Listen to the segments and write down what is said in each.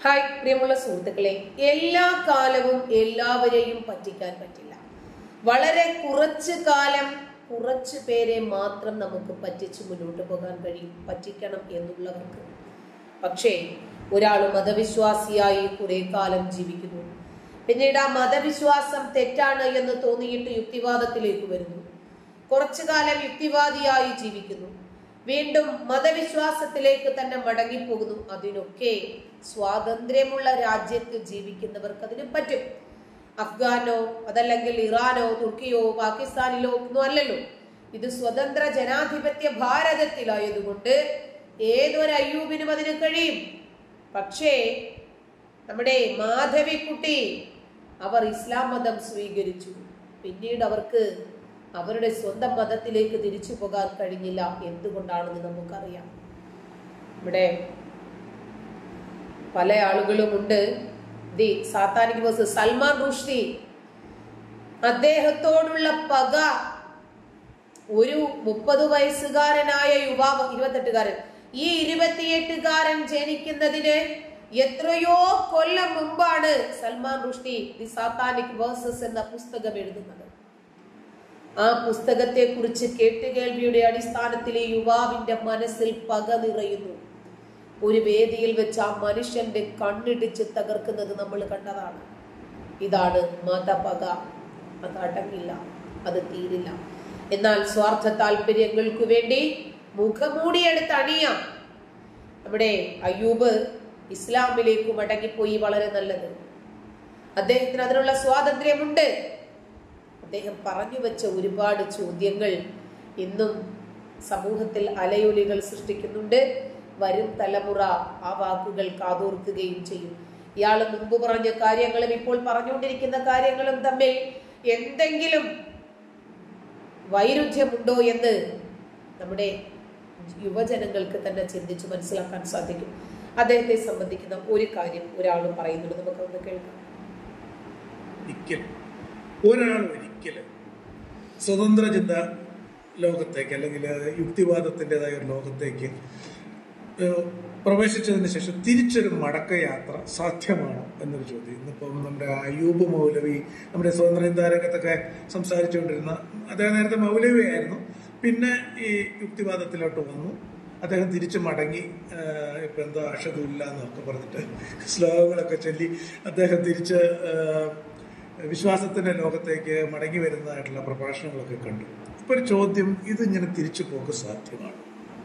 Hi പ്രിയമുള്ള സുഹൃത്തുക്കളെ എല്ലാ കാലവും എല്ലാവരെയും പറ്റിക്കാൻ പറ്റില്ല വളരെ കുറച്ച് കാലം കുറച്ച് പേരെ മാത്രം നമുക്ക് പറ്റിച്ച് മുന്നോട്ട് പോകാൻ കഴിയും പറ്റിക്കണം എന്നുള്ളവർക്ക് പക്ഷേ ഒരാൾ മതവിശ്വാസിയായി കുറെ കാലം ജീവിക്കുന്നു പിന്നീട് ആ മതവിശ്വാസം തെറ്റാണ് എന്ന് തോന്നിയിട്ട് യുക്തിവാദത്തിലേക്ക് വരുന്നു കുറച്ചു കാലം യുക്തിവാദിയായി ജീവിക്കുന്നു വീണ്ടും മതവിശ്വാസത്തിലേക്ക് തന്നെ മടങ്ങിപ്പോകുന്നു അതിനൊക്കെ സ്വാതന്ത്ര്യമുള്ള രാജ്യത്ത് ജീവിക്കുന്നവർക്ക് അതിന് പറ്റും അഫ്ഗാനോ അതല്ലെങ്കിൽ ഇറാനോ തുർക്കിയോ പാകിസ്ഥാനിലോ ഒന്നും അല്ലല്ലോ ഇത് സ്വതന്ത്ര ജനാധിപത്യ ഭാരതത്തിലായതുകൊണ്ട് ഏതൊരു അയ്യൂബിനും അതിന് കഴിയും പക്ഷേ നമ്മുടെ മാധവിക്കുട്ടി അവർ ഇസ്ലാം മതം സ്വീകരിച്ചു പിന്നീട് അവർക്ക് അവരുടെ സ്വന്തം മതത്തിലേക്ക് തിരിച്ചു പോകാൻ കഴിഞ്ഞില്ല എന്തുകൊണ്ടാണെന്ന് നമുക്കറിയാം ഇവിടെ പല ആളുകളുമുണ്ട് the Satanic Verses Salman Rushdie അദ്ദേഹത്തോടുള്ള പക ഒരു മുപ്പത് വയസ്സുകാരനായ യുവാവ് ഇരുപത്തെട്ടുകാരൻ ഈ ഇരുപത്തിയെട്ടുകാരൻ ജനിക്കുന്നതിന് എത്രയോ കൊല്ലം മുമ്പാണ് Salman Rushdie the Satanic Verses എന്ന പുസ്തകം എഴുതുന്നത് ആ പുസ്തകത്തെ കുറിച്ച് കേട്ടുകേൾവിയുടെ അടിസ്ഥാനത്തിൽ ഈ യുവാവിന്റെ മനസ്സിൽ പക നിറയുന്നു ഒരു വേദിയിൽ വെച്ച് ആ മനുഷ്യന്റെ കണ്ണിടിച്ച് തകർക്കുന്നത് നമ്മൾ കണ്ടതാണ് ഇതാണ് മതപക അത് അടങ്ങില്ല അത് തീരില്ല എന്നാൽ സ്വാർത്ഥ താല്പര്യങ്ങൾക്ക് വേണ്ടി മുഖമൂടിയെടുത്ത് അണിയാം നമ്മുടെ അയ്യൂബ് ഇസ്ലാമിലേക്ക് മടങ്ങിപ്പോയി വളരെ നല്ലത് അദ്ദേഹത്തിന് അതിനുള്ള സ്വാതന്ത്ര്യമുണ്ട് അദ്ദേഹം പറഞ്ഞു വെച്ച ഒരുപാട് ചോദ്യങ്ങൾ ഇന്നും സമൂഹത്തിൽ അലയൊലികൾ സൃഷ്ടിക്കുന്നുണ്ട് വരും തലമുറ ആ വാക്കുകൾ കാതോർക്കുകയും ചെയ്യും ഇയാൾ മുമ്പ് പറഞ്ഞ കാര്യങ്ങളും ഇപ്പോൾ പറഞ്ഞുകൊണ്ടിരിക്കുന്ന കാര്യങ്ങളും തമ്മിൽ എന്തെങ്കിലും വൈരുദ്ധ്യമുണ്ടോ എന്ന് നമ്മുടെ യുവജനങ്ങൾക്ക് തന്നെ ചിന്തിച്ച് മനസ്സിലാക്കാൻ സാധിക്കും അദ്ദേഹത്തെ സംബന്ധിക്കുന്ന ഒരു കാര്യം ഒരാൾ പറയുന്നുണ്ട് നമുക്ക് ഒന്ന് കേൾക്കാം ഒരിക്കലും ഒരാൾ ഒരിക്കലും സ്വതന്ത്ര ചിന്ത ലോകത്തേക്ക് അല്ലെങ്കിൽ യുക്തിവാദത്തിൻ്റെതായ ഒരു ലോകത്തേക്ക് ഏഹ്, പ്രവേശിച്ചതിന് ശേഷം തിരിച്ചൊരു മടക്കയാത്ര സാധ്യമാണോ എന്നൊരു ചോദ്യം ഇന്നിപ്പം നമ്മുടെ അയ്യൂബ് മൗലവി നമ്മുടെ സ്വതന്ത്ര ചിന്താ രംഗത്തൊക്കെ സംസാരിച്ചുകൊണ്ടിരുന്ന അദ്ദേഹം നേരത്തെ മൗലവി ആയിരുന്നു പിന്നെ ഈ യുക്തിവാദത്തിലോട്ട് വന്നു അദ്ദേഹം തിരിച്ചു മടങ്ങി ഏഹ്, ഇപ്പൊ എന്താ അഷദില്ല എന്നൊക്കെ പറഞ്ഞിട്ട് ശ്ലോകങ്ങളൊക്കെ ചൊല്ലി അദ്ദേഹം തിരിച്ച് ഏഹ്, വിശ്വാസത്തിന്റെ ലോകത്തേക്ക് മടങ്ങി വരുന്നതായിട്ടുള്ള പ്രഭാഷണങ്ങളൊക്കെ കണ്ടു ഇപ്പൊ ഒരു ചോദ്യം ഇതിങ്ങനെ തിരിച്ചു പോക്ക് സാധ്യമാണ്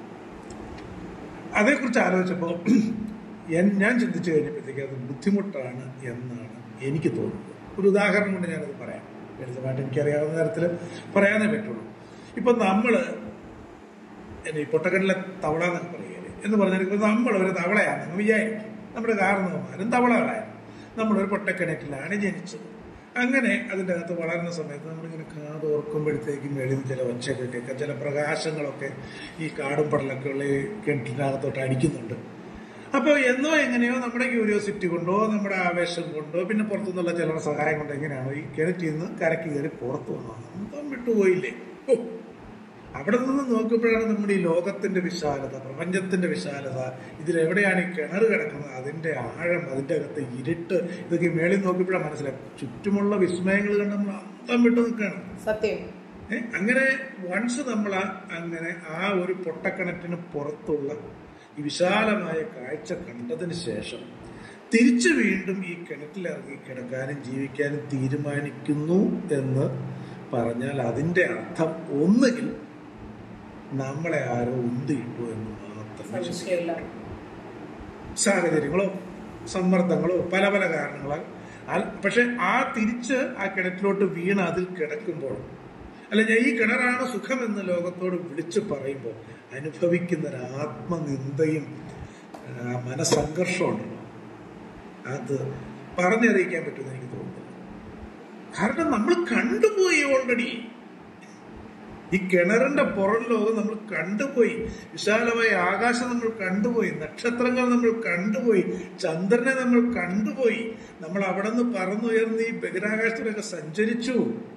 അതേക്കുറിച്ച് ആലോചിച്ചപ്പോൾ എൻ- ഞാൻ ചിന്തിച്ചു കഴിഞ്ഞപ്പോഴത്തേക്ക് അത് ബുദ്ധിമുട്ടാണ് എന്നാണ് എനിക്ക് തോന്നുന്നത് ഒരു ഉദാഹരണം കൊണ്ട് ഞാനത് പറയാം ലളിതമായിട്ട് എനിക്കറിയാവുന്ന തരത്തിൽ പറയാനേ പറ്റുള്ളൂ ഇപ്പൊ നമ്മള് എന്നെ ഈ പൊട്ടക്കടലിലെ തവള എന്നൊക്കെ പറയുകയല്ലേ എന്ന് പറഞ്ഞാൽ ഇപ്പൊ നമ്മൾ ഒരു തവളയാണെന്ന് വിചാരിക്കും നമ്മുടെ കാരണവന്മാരും തവളകളായിരുന്നു നമ്മളൊരു പൊട്ടക്കിണറ്റിലാണ് ജനിച്ചത് അങ്ങനെ അതിൻ്റെ അകത്ത് വളരുന്ന സമയത്ത് നമ്മളിങ്ങനെ കാത് ഓർക്കുമ്പോഴത്തേക്കും വെളിയിൽ ചില ഒച്ചയൊക്കെ കേൾക്കാം ചില പ്രകാശങ്ങളൊക്കെ ഈ കാടും പടലൊക്കെ ഉള്ള ഈ കിണറ്റിനകത്തോട്ട് അടിക്കുന്നുണ്ട് അപ്പോൾ എന്നോ എങ്ങനെയോ നമ്മുടെ ക്യൂരിയോസിറ്റി കൊണ്ടോ നമ്മുടെ ആവേശം കൊണ്ടോ പിന്നെ പുറത്തുനിന്നുള്ള ചിലരുടെ സഹായം കൊണ്ടോ എങ്ങനെയാണോ ഈ കിണറ്റിൽ നിന്ന് കരക്ക് കയറി പുറത്തു വന്നത് അപ്പം വിട്ടുപോയില്ലേ ഓ അവിടെ നിന്ന് നോക്കുമ്പോഴാണ് നമ്മുടെ ഈ ലോകത്തിന്റെ വിശാലത പ്രപഞ്ചത്തിന്റെ വിശാലത ഇതിലെവിടെയാണ് ഈ കിണർ കിടക്കുന്നത് അതിന്റെ ആഴം അതിന്റെ അകത്ത് ഇരുട്ട് ഇതൊക്കെ ഈ മേളിൽ നോക്കിയപ്പോഴാണ് മനസ്സിലാക്കും ചുറ്റുമുള്ള വിസ്മയങ്ങൾ കണ്ട് നമ്മൾ അന്തം വിട്ടു നിൽക്കുകയാണ് സത്യം ഏ, അങ്ങനെ വൺസ് നമ്മൾ ആ- അങ്ങനെ ആ ഒരു പൊട്ടക്കിണറ്റിന് പുറത്തുള്ള ഈ വിശാലമായ കാഴ്ച കണ്ടതിന് ശേഷം തിരിച്ചു വീണ്ടും ഈ കിണറ്റിലിറങ്ങി കിടക്കാനും ജീവിക്കാനും തീരുമാനിക്കുന്നു എന്ന് പറഞ്ഞാൽ അതിന്റെ അർത്ഥം ഒന്നുകിൽ നമ്മളെ ആരോ ഉന്തിയിട്ടു എന്ന് മാത്രമേ ചിന്തിക്കൂ. സംശയമില്ല സാഹചര്യങ്ങളോ സമ്മർദ്ദങ്ങളോ പല പല കാരണങ്ങളാൽ ആ- പക്ഷെ ആ തിരിച്ച് ആ കിണറ്റിലോട്ട് വീണ് അതിൽ കിടക്കുമ്പോൾ അല്ല ഞാൻ ഈ കിണറാണ് സുഖമെന്ന് ലോകത്തോട് വിളിച്ചു പറയുമ്പോൾ അനുഭവിക്കുന്ന ഒരു ആത്മനിന്ദയും ആ, മനസ്സംഘർഷമുണ്ടല്ലോ അത് പറഞ്ഞറിയിക്കാൻ പറ്റുമെന്ന് എനിക്ക് തോന്നുന്നില്ല കാരണം നമ്മൾ കണ്ടുപോയി ഓൾറെഡി ഈ കിണറിന്റെ പുറം ലോകം നമ്മൾ കണ്ടുപോയി വിശാലമായ ആകാശം നമ്മൾ കണ്ടുപോയി നക്ഷത്രങ്ങൾ നമ്മൾ കണ്ടുപോയി ചന്ദ്രനെ നമ്മൾ കണ്ടുപോയി നമ്മൾ അവിടെ നിന്ന് പറന്നുയർന്ന് ഈ ബഹിരാകാശത്തിലൊക്കെ സഞ്ചരിച്ചു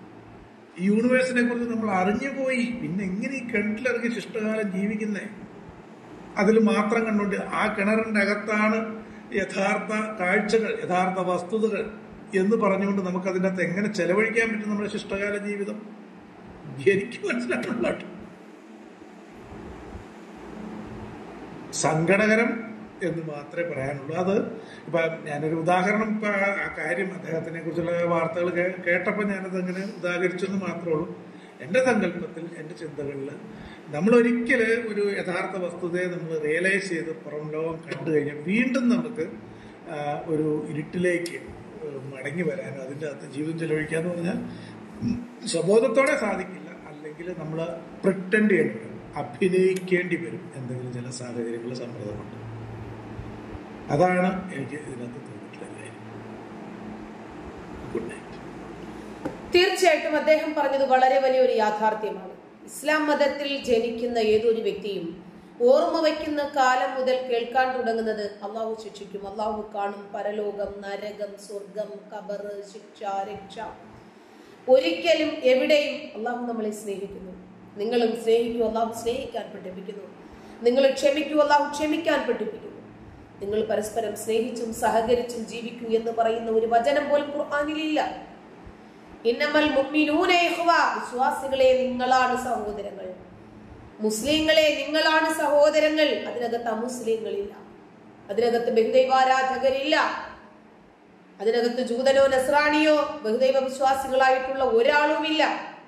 ഈ യൂണിവേഴ്സിനെ കുറിച്ച് നമ്മൾ അറിഞ്ഞുപോയി പിന്നെ എങ്ങനെ ഈ കിണറ്റിലിറങ്ങി ശിഷ്ടകാലം ജീവിക്കുന്നേ അതിൽ മാത്രം കണ്ടുകൊണ്ട് ആ കിണറിന്റെ അകത്താണ് യഥാർത്ഥ കാഴ്ചകൾ യഥാർത്ഥ വസ്തുതകൾ എന്ന് പറഞ്ഞുകൊണ്ട് നമുക്ക് അതിനകത്ത് എങ്ങനെ ചെലവഴിക്കാൻ പറ്റും നമ്മുടെ ശിഷ്ടകാല ജീവിതം എനിക്ക് മനസ്സിലായിട്ടുള്ള സങ്കടകരം എന്ന് മാത്രമേ പറയാനുള്ളൂ അത് ഇപ്പൊ ഞാനൊരു ഉദാഹരണം ഇപ്പൊ ആ- ആ കാര്യം അദ്ദേഹത്തിനെ കുറിച്ചുള്ള വാർത്തകൾ കേ- കേട്ടപ്പോൾ ഞാനത് അങ്ങനെ ഉദാഹരിച്ചെന്ന് മാത്രമേ ഉള്ളൂ എൻ്റെ സങ്കല്പത്തിൽ എൻ്റെ ചിന്തകളിൽ നമ്മൾ ഒരിക്കൽ ഒരു യഥാർത്ഥ വസ്തുതയെ നമ്മൾ റിയലൈസ് ചെയ്ത് പുറം ലോകം കണ്ടു കഴിഞ്ഞാൽ വീണ്ടും നമുക്ക് ആ, ഒരു ഇരുട്ടിലേക്ക് ഏഹ്, മടങ്ങി വരാനോ അതിൻ്റെ അകത്ത് ജീവിതം ചെലവഴിക്കാന്ന് പറഞ്ഞാൽ ഉം, സ്വബോധത്തോടെ സാധിക്കില്ല അല്ലെങ്കിൽ നമ്മൾ പ്രിട്ടൻഡ് ചെയ്യേണ്ടി വരും അഭിനയിക്കേണ്ടി വരും എന്തെങ്കിലും ചില സാഹചര്യങ്ങൾ സമ്മർദ്ദമുണ്ട് അതാണ് എനിക്ക് ഇതിനകത്ത് തോന്നിയിട്ടുള്ള കാര്യം ഗുഡ് നൈറ്റ് തീർച്ചയായിട്ടും അദ്ദേഹം പറഞ്ഞത് വളരെ വലിയൊരു യാഥാർത്ഥ്യമാണ് ഇസ്ലാം മതത്തിൽ ജനിക്കുന്ന ഏതൊരു വ്യക്തിയും ഓർമ്മ വയ്ക്കുന്ന കാലം മുതൽ കേൾക്കാൻ തുടങ്ങുന്നത് അള്ളാഹു ശിക്ഷിക്കും അള്ളാഹു കാണും പരലോകം നരകം സ്വർഗം കബർ ശിക്ഷ രക്ഷ ഒരിക്കലും എവിടെയും അള്ളാഹു നമ്മളെ സ്നേഹിക്കുന്നു നിങ്ങളും സ്നേഹിക്കൂ അള്ളാഹു സ്നേഹിക്കാൻ പഠിപ്പിക്കുന്നു നിങ്ങൾ ക്ഷമിക്കൂ അള്ളാഹു ക്ഷമിക്കാൻ പഠിപ്പിക്കുന്നു നിങ്ങൾ പരസ്പരം സ്നേഹിച്ചും സഹകരിച്ചും ജീവിക്കൂ എന്ന് പറയുന്ന ഒരു വചനം പോലും ഖുർആാനിലില്ല ഇന്നമൽ മുഅ്മിനൂന ഇഖ്വ വിശ്വാസികളെ നിങ്ങളാണ് സഹോദരങ്ങൾ മുസ്ലിങ്ങളെ നിങ്ങളാണ് സഹോദരങ്ങൾ അതിനകത്ത് അമുസ്ലിങ്ങളില്ല അതിനകത്ത് ബഹുദൈവാരാധകരില്ല അതിനകത്ത് ജൂതനോ നസ്രാണിയോ ബഹുദൈവ വിശ്വാസികളായിട്ടുള്ള ഒരാളുമില്ല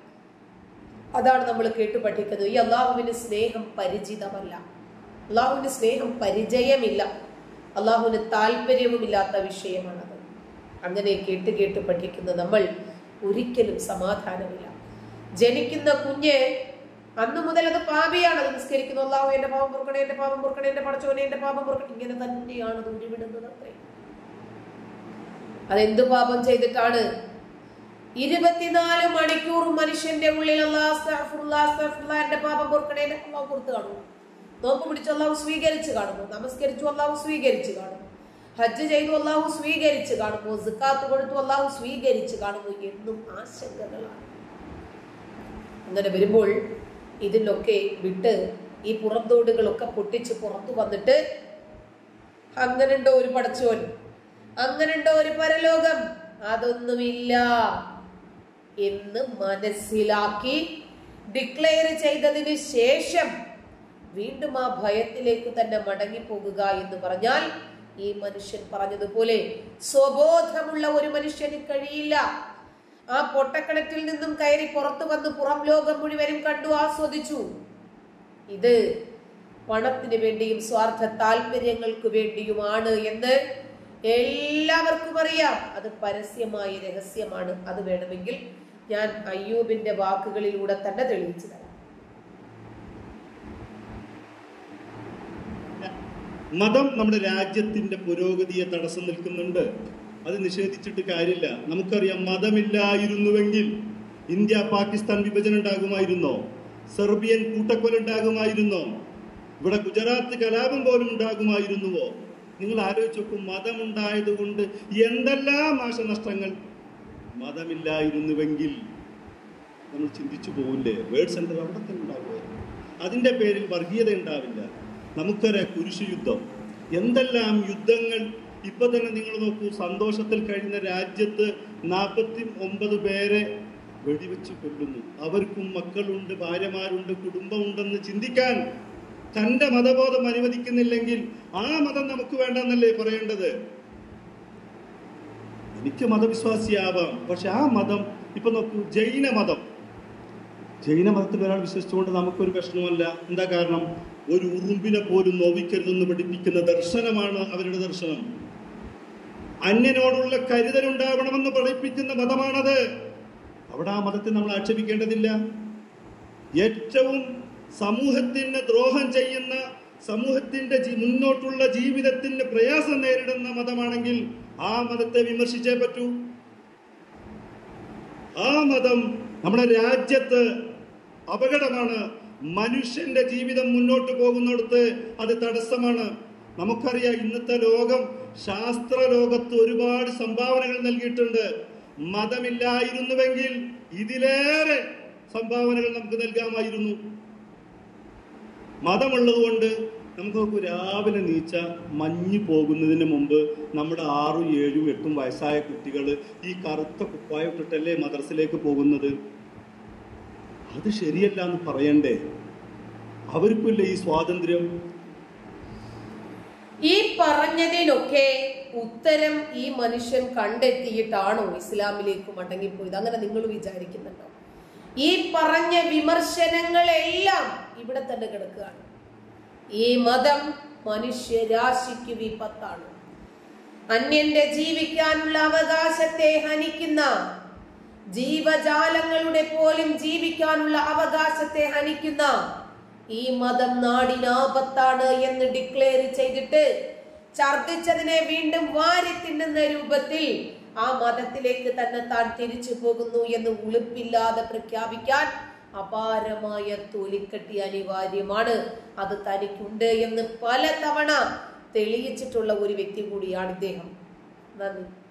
അതാണ് നമ്മൾ കേട്ടു പഠിക്കുന്നത് ഈ അള്ളാഹുവിന് സ്നേഹം പരിചിതമല്ല അള്ളാഹുവിന് സ്നേഹം പരിചയമില്ല അള്ളാഹുവിന് താല്പര്യവുമില്ലാത്ത വിഷയമാണത് അങ്ങനെ കേട്ട് കേട്ട് പഠിക്കുന്ന നമ്മൾ ഒരിക്കലും സമാധാനമില്ല ജനിക്കുന്ന കുഞ്ഞ് അന്നു മുതൽ അത് പാപിയാണ് അത് നിസ്കരിക്കുന്നു അള്ളാഹു എന്റെ പാപം പൊറുക്കണേ എന്റെ പാപം പൊറുക്കണേ എന്റെ പടച്ചോനെ എന്റെ പാപം പൊറുക്കണേ ഇങ്ങനെ തന്നെയാണ് അത് ഉരുവിടുന്നത് അത്രേ അതെന്ത് പാപം ചെയ്തിട്ടാണ് ഇരുപത്തിനാല് മണിക്കൂർ മനുഷ്യന്റെ ഉള്ളിൽ അല്ലാഹ് അസ്തഗ്ഫിറുല്ലാഹ് അസ്തഗ്ഫിറുല്ലാഹ് എന്റെ പാപം പൊറുക്കണേ എന്റെ അള്ളാഹു പുറത്ത് കാണുന്നു നോമ്പ് പിടിച്ചു അള്ളാഹു സ്വീകരിച്ചു കാണുന്നു നമസ്കരിച്ചു അള്ളാഹു സ്വീകരിച്ചു കാണുന്നു ഹജ്ജ് ചെയ്തു അള്ളാഹു സ്വീകരിച്ചു കാണുന്നു സിക്കാത്ത് കൊടുത്തു അള്ളാഹു സ്വീകരിച്ചു കാണുന്നു എന്നും ആശങ്കകളാണ് അങ്ങനെ വരുമ്പോൾ ഇതിലൊക്കെ വിട്ട് ഈ പുറന്തോടുകളൊക്കെ പൊട്ടിച്ച് പുറത്തു വന്നിട്ട് അങ്ങനുണ്ടോ ഒരു പടച്ചോൻ അങ്ങനുണ്ടോ ഒരു പരലോകം അതൊന്നുമില്ല എന്ന് മനസ്സിലാക്കി ഡിക്ലെയർ ചെയ്തതിന് ശേഷം വീണ്ടും ആ ഭയത്തിലേക്ക് തന്നെ മടങ്ങിപ്പോകുക എന്ന് പറഞ്ഞാൽ ഈ മനുഷ്യൻ പറഞ്ഞതുപോലെ സ്വബോധമുള്ള ഒരു മനുഷ്യന് കഴിയില്ല ആ പൊട്ടക്കിണറ്റിൽ നിന്നും കയറി പുറത്തു വന്ന് പുറം ലോകം മുഴുവനും കണ്ടു ആസ്വദിച്ചു ഇത് പണത്തിന് വേണ്ടിയും സ്വാർത്ഥ താല്പര്യങ്ങൾക്ക് വേണ്ടിയുമാണ് എന്ന് എല്ലാവർക്കും അറിയാം അത് പരസ്യമായ രഹസ്യമാണ് അത് വേണമെങ്കിൽ ഞാൻ അയ്യൂബിന്റെ വാക്കുകളിലൂടെ തന്നെ തെളിയിച്ചു തരാം മതം നമ്മുടെ രാജ്യത്തിന്റെ പുരോഗതിയെ തടസ്സം നിൽക്കുന്നുണ്ട് അത് നിഷേധിച്ചിട്ട് കാര്യമില്ല നമുക്കറിയാം മതമില്ലായിരുന്നുവെങ്കിൽ ഇന്ത്യ പാകിസ്ഥാൻ വിഭജനം ഉണ്ടാകുമായിരുന്നോ സെർബിയൻ കൂട്ടക്കൊല ഉണ്ടാകുമായിരുന്നോ ഇവിടെ ഗുജറാത്ത് കലാപം പോലും ഉണ്ടാകുമായിരുന്നുവോ നിങ്ങൾ ആലോചിച്ച് നോക്കും മതമുണ്ടായതുകൊണ്ട് എന്തെല്ലാം നാശനഷ്ടങ്ങൾ മതമില്ലായിരുന്നുവെങ്കിൽ നമ്മൾ ചിന്തിച്ചു പോവില്ലേ വേർഡ് സെന്റർ അവിടെ തന്നെ ഉണ്ടാകുമായിരുന്നു അതിന്റെ പേരിൽ വർഗീയത ഉണ്ടാവില്ല നമുക്കറിയാം കുരിശു യുദ്ധം എന്തെല്ലാം യുദ്ധങ്ങൾ ഇപ്പൊ തന്നെ നിങ്ങൾ നോക്കൂ സന്തോഷത്തിൽ കഴിയുന്ന രാജ്യത്ത് നാൽപ്പത്തി ഒമ്പത് പേരെ വെടിവെച്ച് കൊല്ലുന്നു അവർക്കും മക്കളുണ്ട് ഭാര്യമാരുണ്ട് കുടുംബമുണ്ടെന്ന് ചിന്തിക്കാൻ തന്റെ മതബോധം അനുവദിക്കുന്നില്ലെങ്കിൽ ആ മതം നമുക്ക് വേണ്ടെന്നല്ലേ പറയേണ്ടത് എനിക്ക് മതവിശ്വാസിയാവാം പക്ഷെ ആ മതം ഇപ്പൊ നോക്കൂ ജൈന മതം ജൈന മതത്തിൽ ഒരാൾ വിശ്വസിച്ചുകൊണ്ട് നമുക്കൊരു പ്രശ്നമല്ല എന്താ കാരണം ഒരു ഉറുമ്പിനെ പോലും നോവിക്കരുതെന്ന് പഠിപ്പിക്കുന്ന ദർശനമാണ് അവരുടെ ദർശനം അന്യനോടുള്ള കരുതലുണ്ടാവണമെന്ന് പഠിപ്പിക്കുന്ന മതമാണത് അവിടെ ആ മതത്തെ നമ്മൾ ആക്ഷേപിക്കേണ്ടതില്ല ഏറ്റവും സമൂഹത്തിന് ദ്രോഹം ചെയ്യുന്ന സമൂഹത്തിന്റെ ജി- മുന്നോട്ടുള്ള ജീവിതത്തിന് പ്രയാസം നേരിടുന്ന മതമാണെങ്കിൽ ആ മതത്തെ വിമർശിച്ചേ പറ്റൂ ആ മതം നമ്മുടെ രാജ്യത്ത് അപകടമാണ് മനുഷ്യന്റെ ജീവിതം മുന്നോട്ട് പോകുന്നിടത്ത് അത് തടസ്സമാണ് നമുക്കറിയാം ഇന്നത്തെ ലോകം ശാസ്ത്ര ലോകത്ത് ഒരുപാട് സംഭാവനകൾ നൽകിയിട്ടുണ്ട് മതമില്ലായിരുന്നുവെങ്കിൽ ഇതിലേറെ സംഭാവനകൾ നമുക്ക് നൽകാമായിരുന്നു മതമുള്ളത് കൊണ്ട് നമുക്ക് നോക്കൂ രാവിലെ നീച്ച മഞ്ഞ് പോകുന്നതിന് മുമ്പ് നമ്മുടെ ആറും ഏഴും എട്ടും വയസ്സായ കുട്ടികൾ ഈ കറുത്ത കുപ്പായം ഇട്ടിട്ടല്ലേ മദ്രസയിലേക്ക് പോകുന്നത് അത് ശരിയല്ല എന്ന് പറയണ്ടേ അവർക്കില്ല ഈ സ്വാതന്ത്ര്യം ഈ പറഞ്ഞതിനൊക്കെ ഉത്തരം ഈ മനുഷ്യൻ കണ്ടെത്തിയിട്ടാണോ ഇസ്ലാമിലേക്ക് മടങ്ങിപ്പോയത് അങ്ങനെ നിങ്ങൾ വിചാരിക്കുന്നുണ്ടോ ഈ പറഞ്ഞ വിമർശനങ്ങളെല്ലാം ഇവിടെ തന്നെ കിടക്കുകയാണ് ഈ മതം മനുഷ്യരാശിക്ക് വിപത്താണ് അന്യന്റെ ജീവിക്കാനുള്ള അവകാശത്തെ ഹനിക്കുന്ന ജീവജാലങ്ങളുടെ പോലും ജീവിക്കാനുള്ള അവകാശത്തെ ഹനിക്കുന്ന ഈ മതം നാടിനാപത്താണ് എന്ന് ഡിക്ലെയർ ചെയ്തിട്ട് ഛർദിച്ചതിനെ വീണ്ടും വാരി തിന്നുന്ന രൂപത്തിൽ ആ മതത്തിലേക്ക് തന്നെ താൻ തിരിച്ചു പോകുന്നു എന്ന് ഉളുപ്പില്ലാതെ പ്രഖ്യാപിക്കാൻ അപാരമായ തൊലിക്കട്ടി അനിവാര്യമാണ് അത് തനിക്കുണ്ട് എന്ന് പലതവണ തെളിയിച്ചിട്ടുള്ള ഒരു വ്യക്തി കൂടിയാണ് ഇദ്ദേഹം നന്ദി